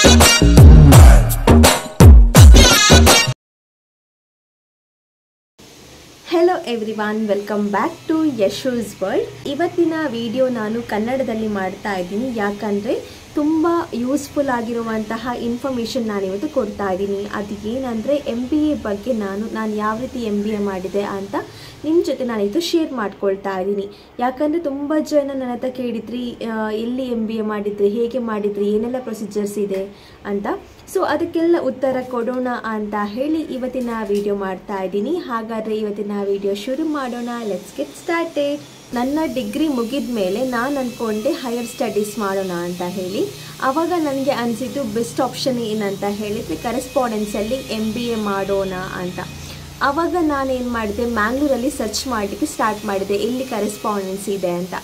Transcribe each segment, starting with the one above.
hello everyone welcome back to Yashu's world ಇವತ್ತಿನ video ನಾನು ಕನ್ನಡದಲ್ಲಿ ಮಾಡ್ತಾ ಇದ್ದೀನಿ ಯಾಕಂದರೆ ತುಂಬ ಯೂಸ್ಫುಲ್ ಆಗಿರುವಂತಹ ಇನ್ಫಾರ್ಮೇಷನ್ ನಾನಿವತ್ತು ಕೊಡ್ತಾ ಇದ್ದೀನಿ ಅದು ಏನಂದರೆ ಎಮ್ ಬಿ ಎ ಬಗ್ಗೆ ನಾನು ನಾನು ಯಾವ ರೀತಿ ಎಮ್ ಬಿ ಎ ಮಾಡಿದೆ ಅಂತ ನಿಮ್ಮ ಜೊತೆ ನಾನಿವತ್ತು ಶೇರ್ ಮಾಡ್ಕೊಳ್ತಾ ಇದ್ದೀನಿ ಯಾಕಂದರೆ ತುಂಬ ಜನ ನನ್ನ ಹತ್ರ ಕೇಳಿದ್ರಿ ಆ, ಎಲ್ಲಿ ಎಮ್ ಬಿ ಎ ಮಾಡಿದ್ರಿ ಹೇಗೆ ಮಾಡಿದ್ರಿ ಏನೆಲ್ಲ ಪ್ರೊಸೀಜರ್ಸ್ ಇದೆ ಅಂತ ಸೊ ಅದಕ್ಕೆಲ್ಲ ಉತ್ತರ ಕೊಡೋಣ ಅಂತ ಹೇಳಿ ಇವತ್ತಿನ ವಿಡಿಯೋ ಮಾಡ್ತಾ ಇದ್ದೀನಿ ಹಾಗಾದರೆ ಇವತ್ತಿನ ವಿಡಿಯೋ ಶುರು ಮಾಡೋಣ ಲೆಟ್ಸ್ ಗೆಟ್ ಸ್ಟಾರ್ಟೆಡ್ ನನ್ನ ಡಿಗ್ರಿ ಮುಗಿದ ಮೇಲೆ ನಾನು ಅಂದ್ಕೊಂಡೆ ಹೈಯರ್ ಸ್ಟಡೀಸ್ ಮಾಡೋಣ ಅಂತ ಹೇಳಿ ಆವಾಗ ನನಗೆ ಅನಿಸಿದ್ದು ಬೆಸ್ಟ್ ಆಪ್ಷನ್ ಏನಂತ ಹೇಳಿದರೆ ಕರೆಸ್ಪಾಂಡೆನ್ಸಲ್ಲಿ ಎಮ್ ಬಿ ಎ ಮಾಡೋಣ ಅಂತ ಆವಾಗ ನಾನೇನು ಮಾಡಿದೆ ಮ್ಯಾಂಗ್ಳೂರಲ್ಲಿ ಸರ್ಚ್ ಮಾಡಲಿಕ್ಕೆ ಸ್ಟಾರ್ಟ್ ಮಾಡಿದೆ ಎಲ್ಲಿ ಕರೆಸ್ಪಾಂಡೆನ್ಸ್ ಇದೆ ಅಂತ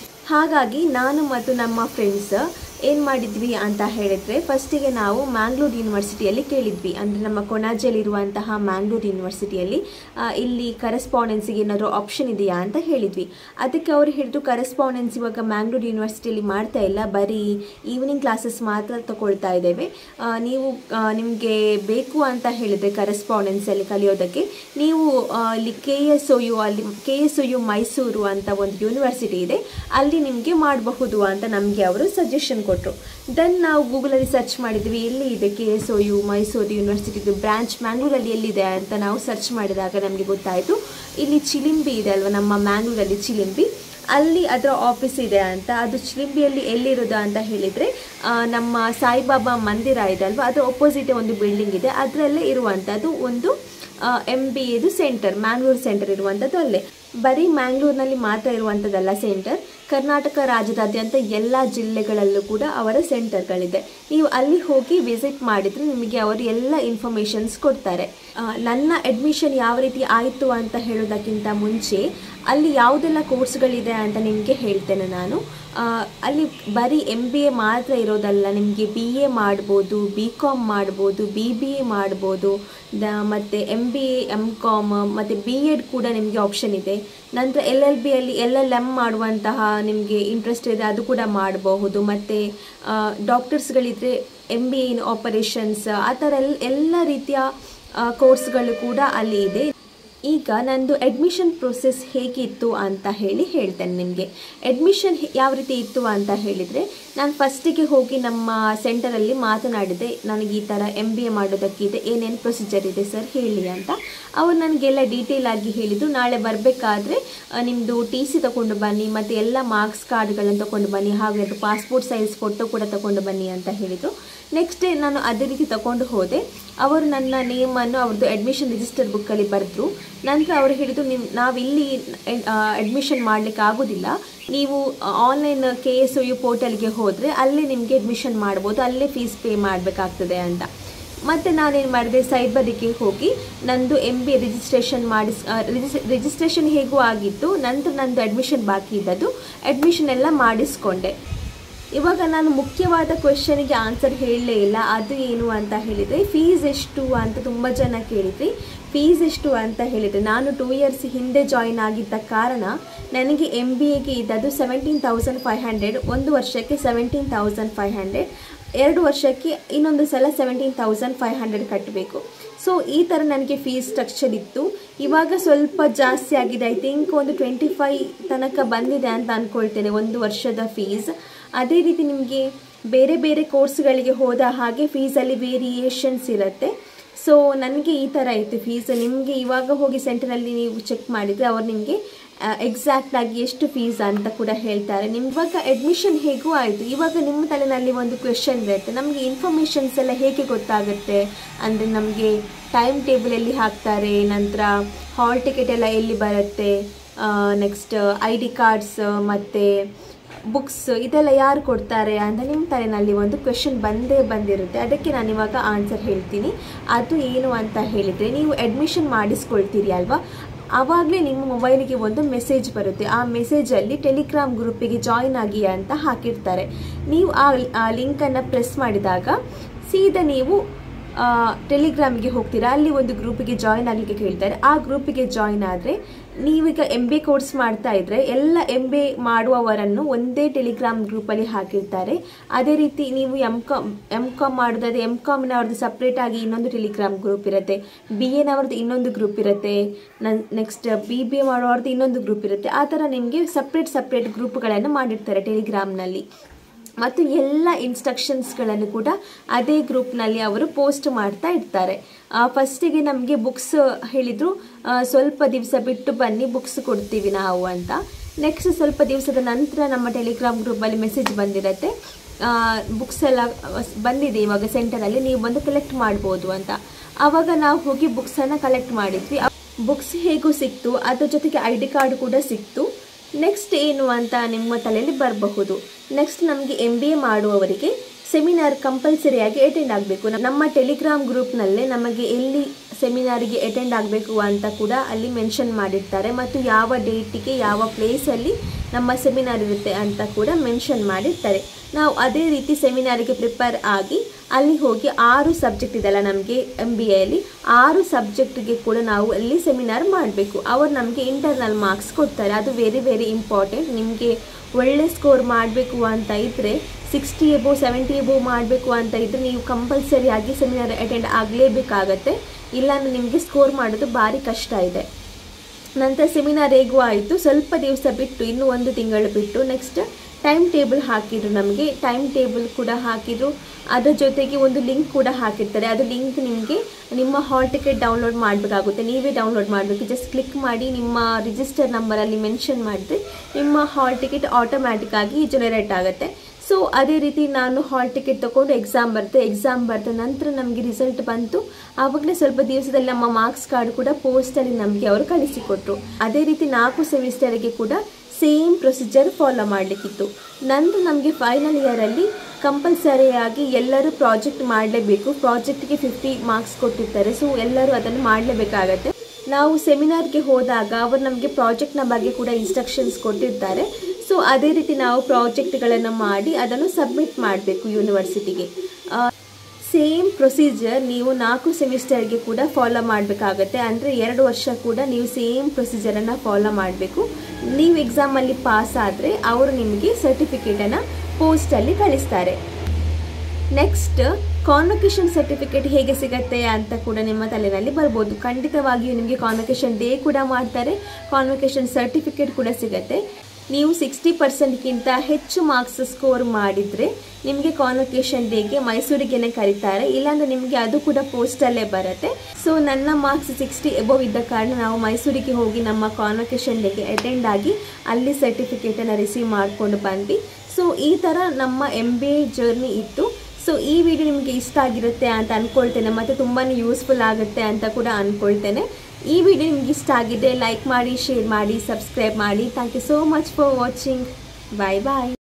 ಹಾಗಾಗಿ ನಾನು ಮತ್ತು ನಮ್ಮ ಫ್ರೆಂಡ್ಸ್ ಏನು ಮಾಡಿದ್ವಿ ಅಂತ ಹೇಳಿದರೆ ಫಸ್ಟಿಗೆ ನಾವು ಮ್ಯಾಂಗ್ಳೂರ್ ಯೂನಿವರ್ಸಿಟಿಯಲ್ಲಿ ಕೇಳಿದ್ವಿ ಅಂದರೆ ನಮ್ಮ ಕೊಣಾಜಲ್ಲಿರುವಂತಹ ಮ್ಯಾಂಗ್ಳೂರ್ ಯೂನಿವರ್ಸಿಟಿಯಲ್ಲಿ ಆ, ಇಲ್ಲಿ ಕರೆಸ್ಪಾಂಡೆನ್ಸಿಗೆ ಏನಾದರೂ ಆಪ್ಷನ್ ಇದೆಯಾ ಅಂತ ಹೇಳಿದ್ವಿ ಅದಕ್ಕೆ ಅವರು ಹೇಳಿದ್ರು ಕರೆಸ್ಪಾಂಡೆನ್ಸ್ ಇವಾಗ ಮ್ಯಾಂಗ್ಳೂರ್ ಯೂನಿವರ್ಸಿಟಿಯಲ್ಲಿ ಮಾಡ್ತಾ ಇಲ್ಲ ಬರೀ ಈವ್ನಿಂಗ್ ಕ್ಲಾಸಸ್ ಮಾತ್ರ ತಗೊಳ್ತಾ ಇದ್ದೇವೆ ಆ, ನೀವು ನಿಮಗೆ ಬೇಕು ಅಂತ ಹೇಳಿದರೆ ಕರೆಸ್ಪಾಂಡೆನ್ಸಲ್ಲಿ ಕಲಿಯೋದಕ್ಕೆ ನೀವು ಆ, ಇಲ್ಲಿ ಕೆ ಎಸ್ ಒ ಯು ಅಲ್ಲಿ K S O U Mysuru ಅಂತ ಒಂದು ಯೂನಿವರ್ಸಿಟಿ ಇದೆ ಅಲ್ಲಿ ನಿಮಗೆ ಮಾಡಬಹುದು ಅಂತ ನಮಗೆ ಅವರು ಸಜೆಷನ್ ಕೊಟ್ಟರು ದೆನ್ ನಾವು ಗೂಗಲಲ್ಲಿ ಸರ್ಚ್ ಮಾಡಿದ್ವಿ ಎಲ್ಲಿ ಇದೆ K S O U Mysuru ಯೂನಿವರ್ಸಿಟಿದು ಬ್ರಾಂಚ್ ಮ್ಯಾಂಗ್ಳೂರಲ್ಲಿ ಎಲ್ಲಿದೆ ಅಂತ ನಾವು ಸರ್ಚ್ ಮಾಡಿದಾಗ ನಮಗೆ ಗೊತ್ತಾಯಿತು ಇಲ್ಲಿ ಚಿಲಿಂಬಿ ಇದೆ ಅಲ್ವಾ ನಮ್ಮ ಮ್ಯಾಂಗ್ಳೂರಲ್ಲಿ ಚಿಲಿಂಬಿ ಅಲ್ಲಿ ಅದರ ಆಫೀಸ್ ಇದೆ ಅಂತ ಅದು ಚಿಲಿಂಬಿಯಲ್ಲಿ ಎಲ್ಲಿರೋದು ಅಂತ ಹೇಳಿದರೆ ನಮ್ಮ ಸಾಯಿಬಾಬಾ ಮಂದಿರ ಇದೆ ಅಲ್ವಾ ಅದರ ಒಪೋಸಿಟ್ ಒಂದು ಬಿಲ್ಡಿಂಗ್ ಇದೆ ಅದರಲ್ಲೇ ಇರುವಂಥದ್ದು ಒಂದು ಎಮ್ ಬಿ ಎದು ಸೆಂಟರ್ ಮ್ಯಾಂಗ್ಳೂರ್ ಸೆಂಟರ್ ಇರುವಂಥದ್ದು ಅಲ್ಲೇ ಬರೀ ಮ್ಯಾಂಗ್ಳೂರ್ನಲ್ಲಿ ಮಾತ್ರ ಇರುವಂಥದ್ದಲ್ಲ ಸೆಂಟರ್ ಕರ್ನಾಟಕ ರಾಜ್ಯದಾದ್ಯಂತ ಎಲ್ಲ ಜಿಲ್ಲೆಗಳಲ್ಲೂ ಕೂಡ ಅವರ ಸೆಂಟರ್ಗಳಿದೆ ನೀವು ಅಲ್ಲಿ ಹೋಗಿ ವಿಸಿಟ್ ಮಾಡಿದರೆ ನಿಮಗೆ ಅವರು ಎಲ್ಲ ಇನ್ಫಾರ್ಮೇಷನ್ಸ್ ಕೊಡ್ತಾರೆ ಆ, ನನ್ನ ಅಡ್ಮಿಷನ್ ಯಾವ ರೀತಿ ಆಯಿತು ಅಂತ ಹೇಳೋದಕ್ಕಿಂತ ಮುಂಚೆ ಅಲ್ಲಿ ಯಾವುದೆಲ್ಲ ಕೋರ್ಸ್ಗಳಿದೆ ಅಂತ ನಿಮಗೆ ಹೇಳ್ತೇನೆ ನಾನು ಆ, ಅಲ್ಲಿ ಬರೀ ಎಮ್ ಬಿ ಎ ಮಾತ್ರ ಇರೋದಲ್ಲ ನಿಮಗೆ ಬಿ ಎ ಮಾಡ್ಬೋದು ಬಿ ಕಾಮ್ ಮಾಡ್ಬೋದು ಬಿ ಬಿ ಎ ಮಾಡ್ಬೋದು ದ ಮತ್ತು M B A M com ಮತ್ತು ಬಿ ಎಡ್ ಕೂಡ ನಿಮಗೆ ಆಪ್ಷನ್ ಇದೆ ನಂತರ ಎಲ್ ಎಲ್ ಬಿಯಲ್ಲಿ ಎಲ್ ಎಲ್ ಎಮ್ ಮಾಡುವಂತಹ ನಿಮಗೆ ಇಂಟ್ರೆಸ್ಟ್ ಇದೆ ಅದು ಕೂಡ ಮಾಡಬಹುದು ಮತ್ತು ಡಾಕ್ಟರ್ಸ್ಗಳಿದ್ರೆ M B A in operations ಆ ಥರ ಎಲ್ಲ ಎಲ್ಲ ರೀತಿಯ ಕೋರ್ಸ್ಗಳು ಕೂಡ ಅಲ್ಲಿ ಇದೆ ಈಗ ನಂದು ಅಡ್ಮಿಷನ್ ಪ್ರೊಸೆಸ್ ಹೇಗಿತ್ತು ಅಂತ ಹೇಳಿ ಹೇಳ್ತೇನೆ ನಿಮಗೆ ಅಡ್ಮಿಷನ್ ಯಾವ ರೀತಿ ಇತ್ತು ಅಂತ ಹೇಳಿದರೆ ನಾನು ಫಸ್ಟಿಗೆ ಹೋಗಿ ನಮ್ಮ ಸೆಂಟರಲ್ಲಿ ಮಾತನಾಡಿದೆ ನನಗೆ ಈ ಥರ ಎಮ್ ಬಿ ಎ ಮಾಡೋದಕ್ಕಿದೆ ಏನೇನು ಪ್ರೊಸೀಜರ್ ಇದೆ ಸರ್ ಹೇಳಿ ಅಂತ ಅವರು ನನಗೆಲ್ಲ ಡೀಟೇಲ್ ಆಗಿ ಹೇಳಿದರು ನಾಳೆ ಬರಬೇಕಾದ್ರೆ ನಿಮ್ಮದು ಟಿ ಸಿ ತಗೊಂಡು ಬನ್ನಿ ಮತ್ತು ಎಲ್ಲ ಮಾರ್ಕ್ಸ್ ಕಾರ್ಡ್ಗಳನ್ನು ತಗೊಂಡು ಬನ್ನಿ ಹಾಗೆ ಪಾಸ್ಪೋರ್ಟ್ ಸೈಜ್ ಫೋಟೋ ಕೂಡ ತಗೊಂಡು ಬನ್ನಿ ಅಂತ ಹೇಳಿದರು ನೆಕ್ಸ್ಟ್ ಡೇ ನಾನು ಅದೇ ರೀತಿ ತಗೊಂಡು ಹೋದೆ ಅವರು ನನ್ನ ನೇಮನ್ನು ಅವ್ರದ್ದು ಅಡ್ಮಿಷನ್ ರಿಜಿಸ್ಟರ್ ಬುಕ್ಕಲ್ಲಿ ಬರೆದ್ರು ನಂತರ ಅವರು ಹೇಳಿದರು ನಿಮ್ಮ ನಾವಿಲ್ಲಿ ಅಡ್ಮಿಷನ್ ಮಾಡಲಿಕ್ಕೆ ಆಗೋದಿಲ್ಲ ನೀವು online K S O U ಪೋರ್ಟಲ್ಗೆ ಹೋದರೆ ಅಲ್ಲೇ ನಿಮಗೆ ಅಡ್ಮಿಷನ್ ಮಾಡ್ಬೋದು ಅಲ್ಲೇ ಫೀಸ್ ಪೇ ಮಾಡಬೇಕಾಗ್ತದೆ ಅಂತ ಮತ್ತು ನಾನೇನು ಮಾಡಿದೆ ಸೈಬರಿಗೆ ಹೋಗಿ ನಂದು ಎಮ್ ಬಿ ರಿಜಿಸ್ಟ್ರೇಷನ್ ಮಾಡಿಸ್ ರಿಜಿಸ್ಟ್ರೇಷನ್ ಹೇಗೂ ಆಗಿತ್ತು ನಂತರ ನಂದು ಅಡ್ಮಿಷನ್ ಬಾಕಿ ಇದ್ದದ್ದು ಅಡ್ಮಿಷನ್ ಎಲ್ಲ ಮಾಡಿಸ್ಕೊಂಡೆ ಇವಾಗ ನಾನು ಮುಖ್ಯವಾದ ಕ್ವೆಶನಿಗೆ ಆನ್ಸರ್ ಹೇಳಲೇ ಇಲ್ಲ ಅದು ಏನು ಅಂತ ಹೇಳಿದರೆ ಫೀಸ್ ಎಷ್ಟು ಅಂತ ತುಂಬ ಜನ ಕೇಳಿದ್ರಿ ಫೀಸ್ ಎಷ್ಟು ಅಂತ ಹೇಳಿದರೆ ನಾನು ಟೂ ಇಯರ್ಸ್ ಹಿಂದೆ ಜಾಯಿನ್ ಆಗಿದ್ದ ಕಾರಣ ನನಗೆ ಎಮ್ ಬಿ ಎಗೆ ಇದ್ದದ್ದು ಸೆವೆಂಟೀನ್ ತೌಸಂಡ್ ಫೈವ್ ಹಂಡ್ರೆಡ್ ಒಂದು ವರ್ಷಕ್ಕೆ ಸೆವೆಂಟೀನ್ ತೌಸಂಡ್ ಫೈವ್ ಹಂಡ್ರೆಡ್ ಎರಡು ವರ್ಷಕ್ಕೆ ಇನ್ನೊಂದು ಸಲ ಸೆವೆಂಟೀನ್ ತೌಸಂಡ್ ಫೈವ್ ಹಂಡ್ರೆಡ್ ಕಟ್ಟಬೇಕು ಸೊ ಈ ಥರ ನನಗೆ ಫೀಸ್ ಸ್ಟ್ರಕ್ಚರ್ ಇತ್ತು ಇವಾಗ ಸ್ವಲ್ಪ ಜಾಸ್ತಿ ಆಗಿದೆ ಐ ಥಿಂಕ್ ಒಂದು ಟ್ವೆಂಟಿ ಫೈ ತನಕ ಬಂದಿದೆ ಅಂತ ಅಂದ್ಕೊಳ್ತೇನೆ ಒಂದು ವರ್ಷದ ಫೀಸ್ ಅದೇ ರೀತಿ ನಿಮಗೆ ಬೇರೆ ಬೇರೆ ಕೋರ್ಸ್ಗಳಿಗೆ ಹೋದ ಹಾಗೆ ಫೀಸಲ್ಲಿ ವೇರಿಯೇಷನ್ಸ್ ಇರುತ್ತೆ ಸೊ ನನಗೆ ಈ ಥರ ಇತ್ತು ಫೀಸ್ ನಿಮಗೆ ಇವಾಗ ಹೋಗಿ ಸೆಂಟರಲ್ಲಿ ನೀವು ಚೆಕ್ ಮಾಡಿದರೆ ಅವ್ರು ನಿಮಗೆ ಎಕ್ಸಾಕ್ಟ್ ಆಗಿ ಎಷ್ಟು ಫೀಸ್ ಅಂತ ಕೂಡ ಹೇಳ್ತಾರೆ ನಿಮ್ಮ ಇವಾಗ ಅಡ್ಮಿಷನ್ ಹೇಗೂ ಆಯಿತು ಇವಾಗ ನಿಮ್ಮ ತಲೆನಲ್ಲಿ ಒಂದು ಕ್ವೆಶನ್ ಇರುತ್ತೆ ನಮಗೆ ಇನ್ಫಾರ್ಮೇಷನ್ಸ್ ಎಲ್ಲ ಹೇಗೆ ಗೊತ್ತಾಗುತ್ತೆ ಅಂದರೆ ನಮಗೆ ಟೈಮ್ ಟೇಬಲ್ ಎಲ್ಲಿ ಹಾಕ್ತಾರೆ ನಂತರ ಹಾಲ್ ಟಿಕೆಟ್ ಎಲ್ಲ ಎಲ್ಲಿ ಬರುತ್ತೆ ನೆಕ್ಸ್ಟ್ ಐ ಡಿ ಕಾರ್ಡ್ಸ್ ಮತ್ತು ಬುಕ್ಸ್ ಇದೆಲ್ಲ ಯಾರು ಕೊಡ್ತಾರೆ ಅಂತ ನಿಮ್ಮ ತಲೆನಲ್ಲಿ ಒಂದು ಕ್ವೆಶನ್ ಬಂದೇ ಬಂದಿರುತ್ತೆ ಅದಕ್ಕೆ ನಾನು ಇವಾಗ ಆನ್ಸರ್ ಹೇಳ್ತೀನಿ ಅದು ಏನು ಅಂತ ಹೇಳಿದರೆ ನೀವು ಅಡ್ಮಿಷನ್ ಮಾಡಿಸ್ಕೊಳ್ತೀರಿ ಅಲ್ವಾ ಆವಾಗಲೇ ನಿಮ್ಮ ಮೊಬೈಲಿಗೆ ಒಂದು ಮೆಸೇಜ್ ಬರುತ್ತೆ ಆ ಮೆಸೇಜಲ್ಲಿ ಟೆಲಿಗ್ರಾಮ್ ಗ್ರೂಪಿಗೆ ಜಾಯಿನ್ ಆಗಿ ಅಂತ ಹಾಕಿರ್ತಾರೆ ನೀವು ಆ ಆ ಲಿಂಕನ್ನು ಪ್ರೆಸ್ ಮಾಡಿದಾಗ ಸೀದಾ ನೀವು ಟೆಲಿಗ್ರಾಮಿಗೆ ಹೋಗ್ತೀರಾ ಅಲ್ಲಿ ಒಂದು ಗ್ರೂಪಿಗೆ ಜಾಯಿನ್ ಆಗಲಿಕ್ಕೆ ಕೇಳ್ತಾರೆ ಆ ಗ್ರೂಪಿಗೆ ಜಾಯಿನ್ ಆದರೆ ನೀವೀಗ ಎಂ ಬಿ ಕೋರ್ಸ್ ಮಾಡ್ತಾ ಇದ್ರೆ ಎಲ್ಲ ಎಂ ಬಿ ಮಾಡುವವರನ್ನು ಒಂದೇ ಟೆಲಿಗ್ರಾಮ್ ಗ್ರೂಪಲ್ಲಿ ಹಾಕಿರ್ತಾರೆ ಅದೇ ರೀತಿ ನೀವು ಎಮ್ ಕಾಮ್ ಎಮ್ ಕಾಮ್ ಮಾಡೋದಾದ್ರೆ ಎಮ್ ಕಾಮ್ನವ್ರದ್ದು ಸಪ್ರೇಟ್ ಆಗಿ ಇನ್ನೊಂದು ಟೆಲಿಗ್ರಾಮ್ ಗ್ರೂಪ್ ಇರುತ್ತೆ ಬಿ ಎನವ್ರದ್ದು ಇನ್ನೊಂದು ಗ್ರೂಪ್ ಇರುತ್ತೆ ನನ್ ನೆಕ್ಸ್ಟ್ ಬಿ ಬಿ ಎ ಮಾಡೋರ್ದು ಇನ್ನೊಂದು ಗ್ರೂಪ್ ಇರುತ್ತೆ ಆ ಥರ ನಿಮಗೆ ಸಪ್ರೇಟ್ ಸಪ್ರೇಟ್ ಗ್ರೂಪ್ಗಳನ್ನು ಮಾಡಿರ್ತಾರೆ ಟೆಲಿಗ್ರಾಮ್ನಲ್ಲಿ ಮತ್ತು ಎಲ್ಲ ಇನ್ಸ್ಟ್ರಕ್ಷನ್ಸ್ಗಳನ್ನು ಕೂಡ ಅದೇ ಗ್ರೂಪ್ನಲ್ಲಿ ಅವರು ಪೋಸ್ಟ್ ಮಾಡ್ತಾ ಇರ್ತಾರೆ ಫಸ್ಟಿಗೆ ನಮಗೆ ಬುಕ್ಸ್ ಹೇಳಿದರು ಸ್ವಲ್ಪ ದಿವಸ ಬಿಟ್ಟು ಬನ್ನಿ ಬುಕ್ಸ್ ಕೊಡ್ತೀವಿ ನಾವು ಅಂತ ನೆಕ್ಸ್ಟ್ ಸ್ವಲ್ಪ ದಿವಸದ ನಂತರ ನಮ್ಮ ಟೆಲಿಗ್ರಾಮ್ ಗ್ರೂಪಲ್ಲಿ ಮೆಸೇಜ್ ಬಂದಿರತ್ತೆ ಬುಕ್ಸ್ ಎಲ್ಲ ಬಂದಿದೆ ಇವಾಗ ಸೆಂಟರಲ್ಲಿ ನೀವು ಬಂದು ಕಲೆಕ್ಟ್ ಮಾಡ್ಬೋದು ಅಂತ ಆವಾಗ ನಾವು ಹೋಗಿ ಬುಕ್ಸನ್ನು ಕಲೆಕ್ಟ್ ಮಾಡಿದ್ವಿ ಬುಕ್ಸ್ ಹೇಗೂ ಸಿಕ್ತು ಅದ್ರ ಜೊತೆಗೆ ಐ ಡಿ ಕಾರ್ಡ್ ಕೂಡ ಸಿಕ್ತು ನೆಕ್ಸ್ಟ್ ಏನು ಅಂತ ನಿಮ್ಮ ತಲೆಯಲ್ಲಿ ಬರಬಹುದು ನೆಕ್ಸ್ಟ್ ನಮಗೆ ಎಂ ಬಿ ಎ ಮಾಡುವವರಿಗೆ ಸೆಮಿನಾರ್ ಕಂಪಲ್ಸರಿಯಾಗಿ ಅಟೆಂಡ್ ಆಗಬೇಕು ನಮ್ಮ ಟೆಲಿಗ್ರಾಮ್ ಗ್ರೂಪ್ನಲ್ಲೇ ನಮಗೆ ಎಲ್ಲಿ ಸೆಮಿನಾರಿಗೆ ಅಟೆಂಡ್ ಆಗಬೇಕು ಅಂತ ಕೂಡ ಅಲ್ಲಿ ಮೆನ್ಷನ್ ಮಾಡಿರ್ತಾರೆ ಮತ್ತು ಯಾವ ಡೇಟಿಗೆ ಯಾವ ಪ್ಲೇಸಲ್ಲಿ ನಮ್ಮ ಸೆಮಿನಾರ್ ಇರುತ್ತೆ ಅಂತ ಕೂಡ ಮೆನ್ಷನ್ ಮಾಡಿರ್ತಾರೆ ನಾವು ಅದೇ ರೀತಿ ಸೆಮಿನಾರಿಗೆ ಪ್ರಿಪೇರ್ ಆಗಿ ಅಲ್ಲಿ ಹೋಗಿ ಆರು ಸಬ್ಜೆಕ್ಟ್ ಇದೆಲ್ಲ ನಮಗೆ ಎಮ್ ಬಿ ಎಲ್ಲಿ ಆರು ಸಬ್ಜೆಕ್ಟ್ಗೆ ಕೂಡ ನಾವು ಅಲ್ಲಿ ಸೆಮಿನಾರ್ ಮಾಡಬೇಕು ಅವರು ನಮಗೆ ಇಂಟರ್ನಲ್ ಮಾರ್ಕ್ಸ್ ಕೊಡ್ತಾರೆ ಅದು ವೆರಿ ವೆರಿ ಇಂಪಾರ್ಟೆಂಟ್ ನಿಮಗೆ ಒಳ್ಳೆ ಸ್ಕೋರ್ ಮಾಡಬೇಕು ಅಂತ ಇದ್ದರೆ ಸಿಕ್ಸ್ಟಿ ಎಬೋ ಸೆವೆಂಟಿ ಎಬೋ ಮಾಡಬೇಕು ಅಂತ ಇದ್ದರೆ ನೀವು ಕಂಪಲ್ಸರಿಯಾಗಿ ಸೆಮಿನಾರ್ ಅಟೆಂಡ್ ಆಗಲೇಬೇಕಾಗತ್ತೆ ಇಲ್ಲಾಂದ್ರೆ ನಿಮಗೆ ಸ್ಕೋರ್ ಮಾಡೋದು ಭಾರಿ ಕಷ್ಟ ಇದೆ ನಂತರ ಸೆಮಿನಾರ್ ಹೇಗೂ ಆಯಿತು ಸ್ವಲ್ಪ ದಿವಸ ಬಿಟ್ಟು ಇನ್ನೂ ಒಂದು ತಿಂಗಳು ಬಿಟ್ಟು ನೆಕ್ಸ್ಟ್ ಟೈಮ್ ಟೇಬಲ್ ಹಾಕಿದ್ರು ನಮಗೆ ಟೈಮ್ ಟೇಬಲ್ ಕೂಡ ಹಾಕಿದ್ರು ಅದರ ಜೊತೆಗೆ ಒಂದು ಲಿಂಕ್ ಕೂಡ ಹಾಕಿರ್ತಾರೆ ಅದು ಲಿಂಕ್ ನಿಮಗೆ ನಿಮ್ಮ ಹಾಲ್ ಟಿಕೆಟ್ ಡೌನ್ಲೋಡ್ ಮಾಡಬೇಕಾಗುತ್ತೆ ನೀವೇ ಡೌನ್ಲೋಡ್ ಮಾಡಬೇಕು ಜಸ್ಟ್ ಕ್ಲಿಕ್ ಮಾಡಿ ನಿಮ್ಮ ರಿಜಿಸ್ಟರ್ ನಂಬರಲ್ಲಿ ಮೆನ್ಷನ್ ಮಾಡಿದ್ರೆ ನಿಮ್ಮ ಹಾಲ್ ಟಿಕೆಟ್ ಆಟೋಮ್ಯಾಟಿಕ್ ಆಗಿ ಜನರೇಟ್ ಆಗುತ್ತೆ ಸೊ ಅದೇ ರೀತಿ ನಾನು ಹಾಲ್ ಟಿಕೆಟ್ ತೊಗೊಂಡು ಎಕ್ಸಾಮ್ ಬರುತ್ತೆ ಎಕ್ಸಾಮ್ ಬರೆದ ನಂತರ ನಮಗೆ ರಿಸಲ್ಟ್ ಬಂತು ಆವಾಗಲೇ ಸ್ವಲ್ಪ ದಿವಸದಲ್ಲಿ ನಮ್ಮ ಮಾರ್ಕ್ಸ್ ಕಾರ್ಡ್ ಕೂಡ ಪೋಸ್ಟಲ್ಲಿ ನಮಗೆ ಅವರು ಕಳಿಸಿಕೊಟ್ರು ಅದೇ ರೀತಿ ನಾಲ್ಕು ಸೆಮಿಸ್ಟರ್ಗೆ ಕೂಡ ಸೇಮ್ ಪ್ರೊಸೀಜರ್ ಫಾಲೋ ಮಾಡಲಿಕ್ಕಿತ್ತು ನಂತರ ನಮಗೆ ಫೈನಲ್ ಇಯರಲ್ಲಿ ಕಂಪಲ್ಸರಿಯಾಗಿ ಎಲ್ಲರೂ ಪ್ರಾಜೆಕ್ಟ್ ಮಾಡಲೇಬೇಕು ಪ್ರಾಜೆಕ್ಟ್ಗೆ ಫಿಫ್ಟಿ ಮಾರ್ಕ್ಸ್ ಕೊಟ್ಟಿರ್ತಾರೆ ಸೊ ಎಲ್ಲರೂ ಅದನ್ನು ಮಾಡಲೇಬೇಕಾಗತ್ತೆ ನಾವು ಸೆಮಿನಾರ್ಗೆ ಹೋದಾಗ ಅವರು ನಮಗೆ ಪ್ರಾಜೆಕ್ಟ್ನ ಬಗ್ಗೆ ಕೂಡ ಇನ್ಸ್ಟ್ರಕ್ಷನ್ಸ್ ಕೊಟ್ಟಿರ್ತಾರೆ ಸೊ ಅದೇ ರೀತಿ ನಾವು ಪ್ರಾಜೆಕ್ಟ್ಗಳನ್ನು ಮಾಡಿ ಅದನ್ನು ಸಬ್ಮಿಟ್ ಮಾಡಬೇಕು ಯೂನಿವರ್ಸಿಟಿಗೆ ಸೇಮ್ ಪ್ರೊಸೀಜರ್ ನೀವು ನಾಲ್ಕು ಸೆಮಿಸ್ಟರ್ಗೆ ಕೂಡ ಫಾಲೋ ಮಾಡಬೇಕಾಗತ್ತೆ ಅಂದರೆ ಎರಡು ವರ್ಷ ಕೂಡ ನೀವು ಸೇಮ್ ಪ್ರೊಸೀಜರನ್ನು ಫಾಲೋ ಮಾಡಬೇಕು ನೀವು ಎಕ್ಸಾಮಲ್ಲಿ ಪಾಸ್ ಆದರೆ ಅವರು ನಿಮಗೆ ಸರ್ಟಿಫಿಕೇಟನ್ನು ಪೋಸ್ಟಲ್ಲಿ ಕಳಿಸ್ತಾರೆ ನೆಕ್ಸ್ಟ್ ಕಾನ್ವೊಕೇಶನ್ ಸರ್ಟಿಫಿಕೇಟ್ ಹೇಗೆ ಸಿಗತ್ತೆ ಅಂತ ಕೂಡ ನಿಮ್ಮ ತಲೆಯಲ್ಲಿ ಬರ್ಬೋದು ಖಂಡಿತವಾಗಿಯೂ ನಿಮಗೆ ಕಾನ್ವೊಕೇಶನ್ ಡೇ ಕೂಡ ಮಾಡ್ತಾರೆ ಕಾನ್ವೊಕೇಶನ್ ಸರ್ಟಿಫಿಕೇಟ್ ಕೂಡ ಸಿಗತ್ತೆ ನೀವು ಸಿಕ್ಸ್ಟಿ ಪರ್ಸೆಂಟ್ಗಿಂತ ಹೆಚ್ಚು ಮಾರ್ಕ್ಸ್ ಸ್ಕೋರ್ ಮಾಡಿದರೆ ನಿಮಗೆ ಕಾನ್ವೊಕೇಶನ್ ಡೇಗೆ ಮೈಸೂರಿಗೇನೆ ಕರೀತಾರೆ ಇಲ್ಲಾಂದ್ರೆ ನಿಮಗೆ ಅದು ಕೂಡ ಪೋಸ್ಟಲ್ಲೇ ಬರುತ್ತೆ ಸೊ ನನ್ನ ಮಾರ್ಕ್ಸ್ ಸಿಕ್ಸ್ಟಿ ಎಬೋವ್ ಇದ್ದ ಕಾರಣ ನಾವು ಮೈಸೂರಿಗೆ ಹೋಗಿ ನಮ್ಮ ಕಾನ್ವೊಕೇಶನ್ ಡೇಗೆ ಅಟೆಂಡ್ ಆಗಿ ಅಲ್ಲಿ ಸರ್ಟಿಫಿಕೇಟನ್ನು ರಿಸೀವ್ ಮಾಡಿಕೊಂಡು ಬಂದ್ವಿ ಸೊ ಈ ಥರ ನಮ್ಮ ಎಮ್ ಬಿ ಎ ಜರ್ನಿ ಇತ್ತು ಸೊ ಈ ವಿಡಿಯೋ ನಿಮಗೆ ಇಷ್ಟ ಆಗಿರುತ್ತೆ ಅಂತ ಅಂದ್ಕೊಳ್ತೇನೆ ಮತ್ತು ತುಂಬಾ ಯೂಸ್ಫುಲ್ ಆಗುತ್ತೆ ಅಂತ ಕೂಡ ಅಂದ್ಕೊಳ್ತೇನೆ ಈ ವಿಡಿಯೋ ನಿಮ್ಗೆ ಇಷ್ಟ ಆಗಿದೆ ಲೈಕ್ ಮಾಡಿ ಶೇರ್ ಮಾಡಿ ಸಬ್ಸ್ಕ್ರೈಬ್ ಮಾಡಿ thank you so much for watching bye bye